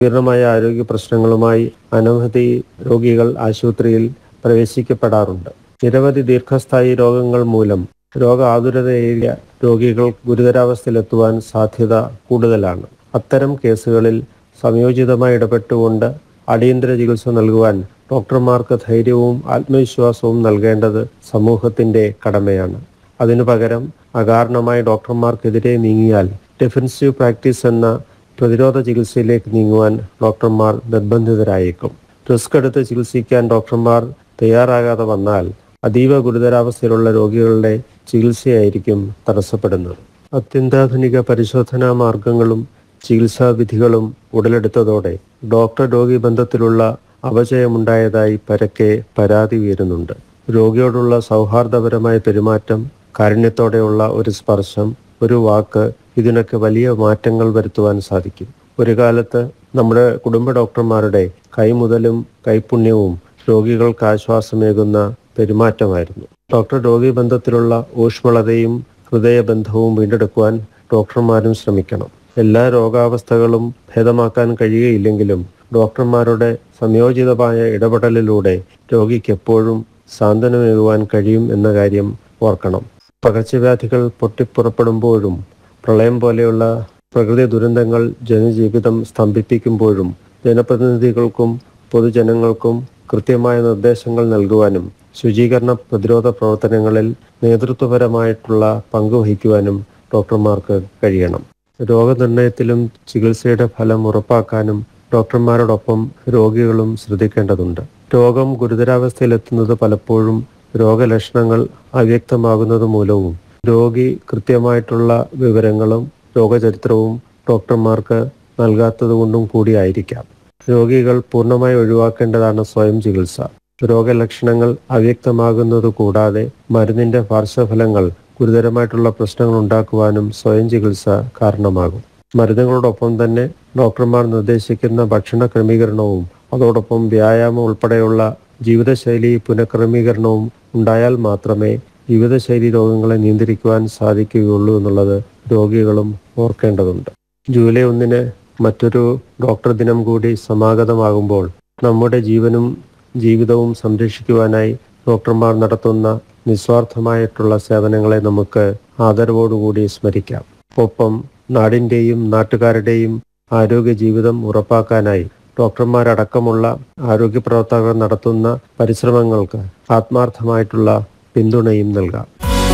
സങ്കീർണമായ ആരോഗ്യ പ്രശ്നങ്ങളുമായി അനവധി രോഗികൾ ആശുപത്രിയിൽ പ്രവേശിക്കപ്പെടാറുണ്ട് നിരവധി ദീർഘസ്ഥായി രോഗങ്ങൾ മൂലം രോഗ ആതുരതയേറിയ രോഗികൾ ഗുരുതരാവസ്ഥയിലെത്തുവാൻ സാധ്യത കൂടുതലാണ് അത്തരം കേസുകളിൽ സംയോജിതമായി ഇടപെട്ടുകൊണ്ട് അടിയന്തര ചികിത്സ നൽകുവാൻ ഡോക്ടർമാർക്ക് ധൈര്യവും ആത്മവിശ്വാസവും നൽകേണ്ടത് സമൂഹത്തിന്റെ കടമയാണ് അതിനു പകരം അകാരണമായി ഡോക്ടർമാർക്കെതിരെ നീങ്ങിയാൽ ഡിഫൻസീവ് പ്രാക്ടീസ് എന്ന പ്രതിരോധ ചികിത്സയിലേക്ക് നീങ്ങുവാൻ ഡോക്ടർമാർ നിർബന്ധിതരായേക്കും റിസ്ക് എടുത്ത് ചികിത്സിക്കാൻ ഡോക്ടർമാർ തയ്യാറാകാതെ വന്നാൽ അതീവ ഗുരുതരാവസ്ഥയിലുള്ള രോഗികളുടെ ചികിത്സയായിരിക്കും തടസ്സപ്പെടുന്നത് അത്യന്താധുനിക പരിശോധനാ മാർഗങ്ങളും ചികിത്സാ വിധികളും ഉടലെടുത്തതോടെ ഡോക്ടർ രോഗി ബന്ധത്തിലുള്ള അപചയമുണ്ടായതായി പരക്കെ പരാതി ഉയരുന്നുണ്ട് രോഗിയോടുള്ള സൗഹാർദ്ദപരമായ പെരുമാറ്റം കാരുണ്യത്തോടെയുള്ള ഒരു സ്പർശം ഒരു വാക്ക് ഇതിനൊക്കെ വലിയ മാറ്റങ്ങൾ വരുത്തുവാൻ സാധിക്കും ഒരു കാലത്ത് നമ്മുടെ കുടുംബ ഡോക്ടർമാരുടെ കൈമുതലും കൈപുണ്യവും രോഗികൾക്ക് ആശ്വാസമേകുന്ന പെരുമാറ്റമായിരുന്നു ഡോക്ടർ രോഗി ബന്ധത്തിലുള്ള ഊഷ്മളതയും ഹൃദയബന്ധവും വീണ്ടെടുക്കുവാൻ ഡോക്ടർമാരും ശ്രമിക്കണം എല്ലാ രോഗാവസ്ഥകളും ഭേദമാക്കാൻ കഴിയുകയില്ലെങ്കിലും ഡോക്ടർമാരുടെ സംയോജിതമായ ഇടപെടലിലൂടെ രോഗിക്ക് എപ്പോഴും സാന്ത്വനമേകുവാൻ കഴിയും എന്ന കാര്യം ഓർക്കണം പകർച്ചവ്യാധികൾ പൊട്ടിപ്പുറപ്പെടുമ്പോഴും പ്രളയം പോലെയുള്ള പ്രകൃതി ദുരന്തങ്ങൾ ജനജീവിതം സ്തംഭിപ്പിക്കുമ്പോഴും ജനപ്രതിനിധികൾക്കും പൊതുജനങ്ങൾക്കും കൃത്യമായ നിർദ്ദേശങ്ങൾ നൽകുവാനും ശുചീകരണ പ്രതിരോധ പ്രവർത്തനങ്ങളിൽ നേതൃത്വപരമായിട്ടുള്ള പങ്ക് വഹിക്കുവാനും ഡോക്ടർമാർക്ക് കഴിയണം രോഗനിർണയത്തിലും ചികിത്സയുടെ ഫലം ഉറപ്പാക്കാനും ഡോക്ടർമാരോടൊപ്പം രോഗികളും ശ്രദ്ധിക്കേണ്ടതുണ്ട് രോഗം ഗുരുതരാവസ്ഥയിലെത്തുന്നത് പലപ്പോഴും രോഗലക്ഷണങ്ങൾ അവ്യക്തമാകുന്നത് മൂലവും രോഗി കൃത്യമായിട്ടുള്ള വിവരങ്ങളും രോഗചരിത്രവും ഡോക്ടർമാർക്ക് നൽകാത്തത് കൊണ്ടും കൂടിയായിരിക്കാം രോഗികൾ പൂർണ്ണമായി ഒഴിവാക്കേണ്ടതാണ് സ്വയം ചികിത്സ രോഗലക്ഷണങ്ങൾ അവ്യക്തമാകുന്നത് കൂടാതെ മരുന്നിന്റെ പാർശ്വഫലങ്ങൾ ഗുരുതരമായിട്ടുള്ള പ്രശ്നങ്ങൾ ഉണ്ടാക്കുവാനും സ്വയം ചികിത്സ കാരണമാകും മരുന്നുകളോടൊപ്പം തന്നെ ഡോക്ടർമാർ നിർദ്ദേശിക്കുന്ന ഭക്ഷണ ക്രമീകരണവും അതോടൊപ്പം വ്യായാമം ഉൾപ്പെടെയുള്ള ജീവിതശൈലി പുനഃക്രമീകരണവും ഉണ്ടായാൽ മാത്രമേ ജീവിതശൈലി രോഗങ്ങളെ നിയന്ത്രിക്കുവാൻ സാധിക്കുകയുള്ളൂ എന്നുള്ളത് രോഗികളും ഓർക്കേണ്ടതുണ്ട് ജൂലൈ ഒന്നിന് മറ്റൊരു ഡോക്ടർ ദിനം കൂടി സമാഗതമാകുമ്പോൾ നമ്മുടെ ജീവനും ജീവിതവും സംരക്ഷിക്കുവാനായി ഡോക്ടർമാർ നടത്തുന്ന നിസ്വാർത്ഥമായിട്ടുള്ള സേവനങ്ങളെ നമുക്ക് ആദരവോടുകൂടി സ്മരിക്കാം ഒപ്പം നാടിന്റെയും നാട്ടുകാരുടെയും ആരോഗ്യ ജീവിതം ഉറപ്പാക്കാനായി ഡോക്ടർമാരടക്കമുള്ള ആരോഗ്യ പ്രവർത്തകർ നടത്തുന്ന പരിശ്രമങ്ങൾക്ക് ആത്മാർത്ഥമായിട്ടുള്ള പിന്തുണയും നൽകാം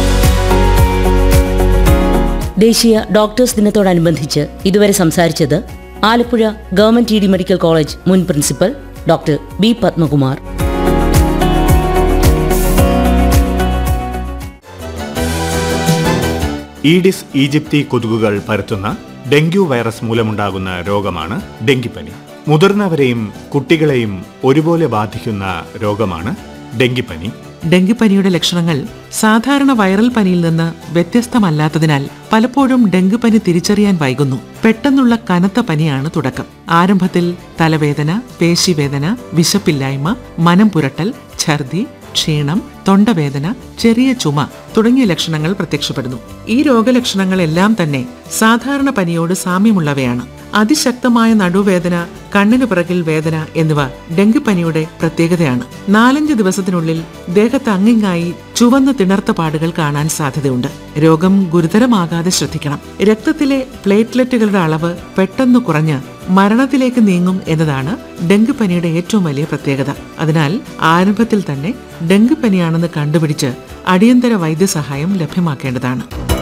ദേശീയ ഡോക്ടേഴ്സ് ദിനത്തോടനുബന്ധിച്ച് ഇതുവരെ സംസാരിച്ചത് Alappuzha government T D medical college മുൻ principal doctor B Padmakumar Aedes aegypti കൊതുകുകൾ പരത്തുന്ന ഡെങ്കു വൈറസ് മൂലമുണ്ടാകുന്ന രോഗമാണ് ഡെങ്കിപ്പനി മുതിർന്നവരെയും കുട്ടികളെയും ഒരുപോലെ ബാധിക്കുന്ന രോഗമാണ് ഡെങ്കിപ്പനി ഡെങ്കിപ്പനിയുടെ ലക്ഷണങ്ങൾ സാധാരണ വൈറൽ പനിയിൽ നിന്ന് വ്യത്യസ്തമല്ലാത്തതിനാൽ പലപ്പോഴും ഡെങ്കിപ്പനി തിരിച്ചറിയാൻ വൈകുന്നു പെട്ടെന്നുള്ള കനത്ത പനിയാണ് തുടക്കം ആരംഭത്തിൽ തലവേദന പേശിവേദന വിശപ്പില്ലായ്മ മനം പുരട്ടൽ ഛർദി ക്ഷീണം തൊണ്ടവേദന ചെറിയ ചുമ തുടങ്ങിയ ലക്ഷണങ്ങൾ പ്രത്യക്ഷപ്പെടുന്നു ഈ രോഗലക്ഷണങ്ങളെല്ലാം തന്നെ സാധാരണ പനിയോട് സാമ്യമുള്ളവയാണ് അതിശക്തമായ നടുവേദന കണ്ണിനു പിറകിൽ വേദന എന്നിവ ഡെങ്കിപ്പനിയുടെ പ്രത്യേകതയാണ് നാലഞ്ച് ദിവസത്തിനുള്ളിൽ ദേഹത്ത് അങ്ങിങ്ങായി ചുവന്ന തിണർത്ത പാടുകൾ കാണാൻ സാധ്യതയുണ്ട് രോഗം ഗുരുതരമാകാതെ ശ്രദ്ധിക്കണം രക്തത്തിലെ പ്ലേറ്റ്ലെറ്റുകളുടെ അളവ് പെട്ടെന്ന് കുറഞ്ഞ് മരണത്തിലേക്ക് നീങ്ങും എന്നതാണ് ഡെങ്കിപ്പനിയുടെ ഏറ്റവും വലിയ പ്രത്യേകത അതിനാൽ ആരംഭത്തിൽ തന്നെ ഡെങ്കിപ്പനിയാണെന്ന് കണ്ടുപിടിച്ച് അടിയന്തര വൈദ്യസഹായം ലഭ്യമാക്കേണ്ടതാണ്